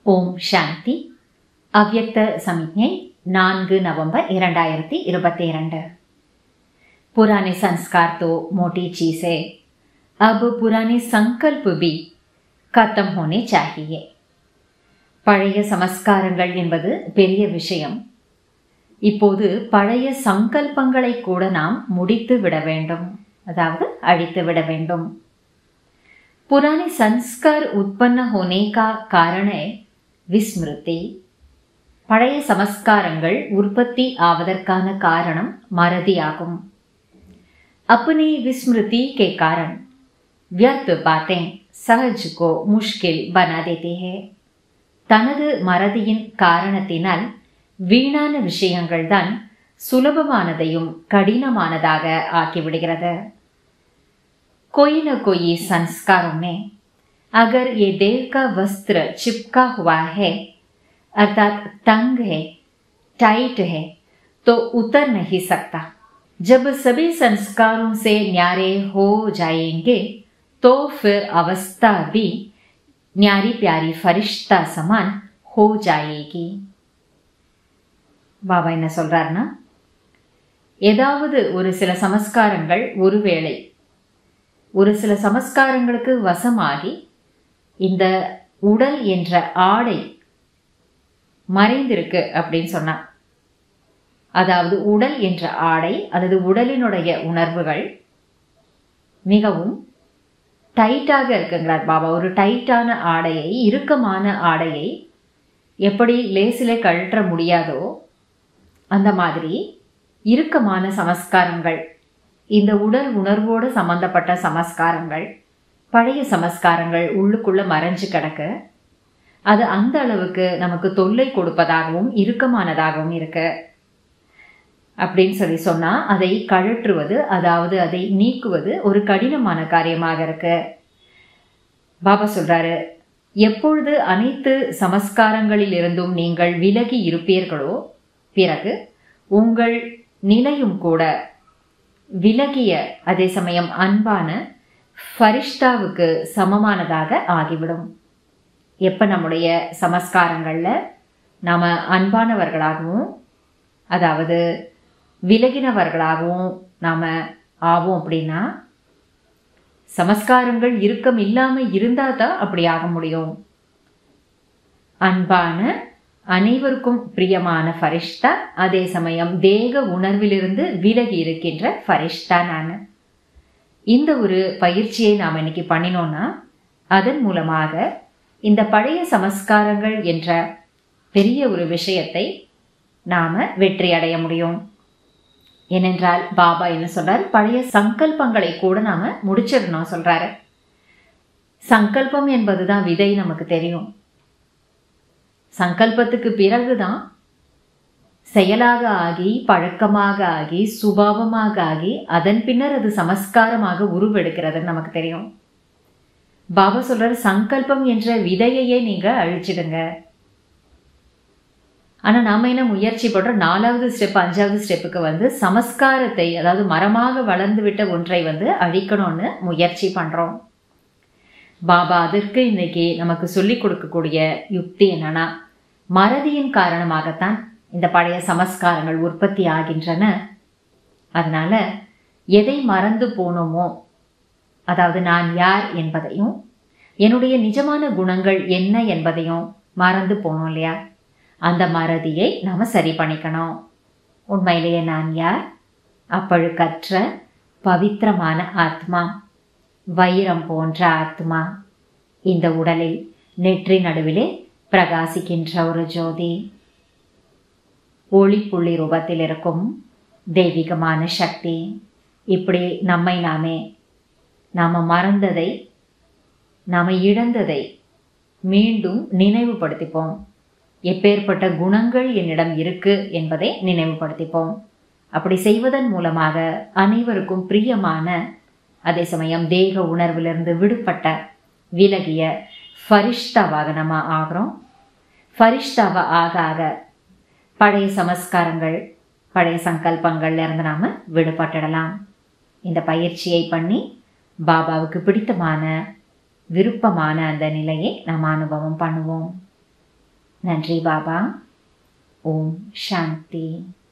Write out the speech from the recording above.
ஓம் சாந்தி அவ்யக்த சமிக்ஞை நான்கு நவம்பர் இரண்டாயிரத்தி இருபத்தி இரண்டு पुराने संस्कार तो मोटी चीज है अब पुराने संकल्प भी खत्म होने चाहिए பழைய சமஸ்காரங்கள் என்பது பெரிய விஷயம் இப்போது பழைய சங்கல்பங்களை கூட நாம் முடித்து விட வேண்டும் அதாவது அழித்து விட வேண்டும் पुराने संस्कार उत्पन्न होने का कारण है விஸ்மிருதி பழைய சமஸ்காரங்கள் உற்பத்தி ஆவதற்கான காரணம் மறதியாகும் अपनी विस्मृति के कारण व्यर्थ बातें सहज को मुश्किल बना देती है தனது மறதியின் காரணத்தினால் வீணான விஷயங்கள் தான் சுலபமானதையும் கடினமானதாக ஆக்கிவிடுகிறது कोई न कोई संस्कारों में अगर ये देव का वस्त्र चिपका हुआ है अर्थात तंग है टाइट है तो उतर नहीं सकता जब सभी संस्कारों से न्यारे हो जाएंगे तो फिर अवस्था भी न्यारी प्यारी फरिश्ता समान हो जाएगी பாபா என்ன சொல்றாருன்னா ஏதாவது ஒரு சில சமஸ்காரங்கள் ஒருவேளை ஒரு சில சமஸ்காரங்களுக்கு வசமாகி இந்த உடல் என்ற ஆடை மறைந்திருக்கு அப்படின்னு சொன்னா அதாவது உடல் என்ற ஆடை அல்லது உடலினுடைய உணர்வுகள் மிகவும் டைட்டாக இருக்குங்கிறார் பாபா ஒரு டைட்டான ஆடையை இறுக்கமான ஆடையை எப்படி லேசிலே கழற்ற முடியாதோ அந்த மாதிரி இறுக்கமான சமஸ்காரங்கள் இந்த உடல் உணர்வோடு சம்பந்தப்பட்ட சமஸ்காரங்கள் பழைய சமஸ்காரங்கள் உள்ளுக்குள்ள மறைஞ்சு கிடக்க அது அந்த அளவுக்கு நமக்கு தொல்லை கொடுப்பதாகவும் இறுக்கமானதாகவும் இருக்கு அப்படின்னு சொல்லி சொன்னா அதை கழற்றுவது அதாவது அதை நீக்குவது ஒரு கடினமான காரியமாக இருக்கு பாபா சொல்றாரு எப்பொழுது அனைத்து சமஸ்காரங்களில் இருந்தும் நீங்கள் விலகி இருப்பீர்களோ பிறகு உங்கள் நிலையும் கூட விலகிய அதே சமயம் அன்பான ஃபரிஷ்தாவுக்கு சமமானதாக ஆகிவிடும் எப்போ நம்முடைய சமஸ்காரங்களில் நாம் அன்பானவர்களாகவும் அதாவது விலகினவர்களாகவும் நாம் ஆவோம் அப்படின்னா சமஸ்காரங்கள் இறுக்கம் இல்லாமல் இருந்தால் தான் அப்படி ஆக முடியும் அன்பான அனைவருக்கும் பிரியமான ஃபரிஷ்தா அதே சமயம் தேக உணர்விலிருந்து விலகி இருக்கின்ற ஃபரிஷ்தா நான் இந்த ஒரு பயிற்சியை நாம் இன்னைக்கு பண்ணினோம்னா அதன் மூலமாக இந்த பழைய சமஸ்காரங்கள் என்ற பெரிய ஒரு விஷயத்தை நாம வெற்றி அடைய முடியும் ஏனென்றால் பாபா என்ன சொல்றார் பழைய சங்கல்பங்களை கூட நாம முடிச்சிடணும் சொல்றாரு சங்கல்பம் என்பதுதான் விதை நமக்கு தெரியும் சங்கல்பத்துக்கு பிறகுதான் செயலாக ஆகி பழக்கமாக ஆகி சுபாவமாக ஆகி அதன் பின்னர் அது சமஸ்காரமாக உருவெடுக்கிறதுன்னு நமக்கு தெரியும் பாபா சொல்றாரு சங்கல்பம் என்ற விதையையே நீங்க அழிச்சிடுங்க ஆனா நாம என்ன முயற்சி பண்றோம் நாலாவது ஸ்டெப் அஞ்சாவது ஸ்டெப்புக்கு வந்து சமஸ்காரத்தை அதாவது மரமாக வளர்ந்து விட்ட ஒன்றை வந்து அழிக்கணும்னு முயற்சி பண்றோம் பாபா அதற்கு இன்னைக்கு நமக்கு சொல்லி கொடுக்கக்கூடிய யுக்தி என்னன்னா மறதியின் காரணமாகத்தான் இந்த பழைய சமஸ்காரங்கள் உற்பத்தி ஆகின்றன அதனால எதை மறந்து போனோமோ அதாவது நான் யார் என்பதையும் என்னுடைய நிஜமான குணங்கள் என்ன என்பதையும் மறந்து போனோம் இல்லையா அந்த மறதியை நாம் சரி பண்ணிக்கணும் உண்மையிலேயே நான் யார் அப்பழுக்கற்ற பவித்திரமான ஆத்மா வைரம் போன்ற ஆத்மா இந்த உடலில் நெற்றி நடுவிலே பிரகாசிக்கின்ற ஒரு ஜோதி ஒளி புள்ளி ரூபத்தில் இருக்கும் தெய்வீகமான சக்தி இப்படி நம்மை நாமே நாம் மறந்ததை நாம் இழந்ததை மீண்டும் நினைவுபடுத்திப்போம் எப்பேற்பட்ட குணங்கள் என்னிடம் இருக்கு என்பதை நினைவுபடுத்திப்போம் அப்படி செய்வதன் மூலமாக அனைவருக்கும் பிரியமான அதே சமயம் தேக உணர்விலிருந்து விடுபட்ட விலகிய ஃபரிஷ்தாவாக நம்ம ஆகிறோம் ஃபரிஷ்தாவா ஆக ஆக பழைய சமஸ்காரங்கள் பழைய சங்கல்பங்கள்ல இருந்து நாம விடுபட்டுடலாம் இந்த பயிற்சியை பண்ணி பாபாவுக்கு பிடித்தமான விருப்பமான அந்த நிலையை நாம் அனுபவம் பண்ணுவோம் நன்றி பாபா ஓம் சாந்தி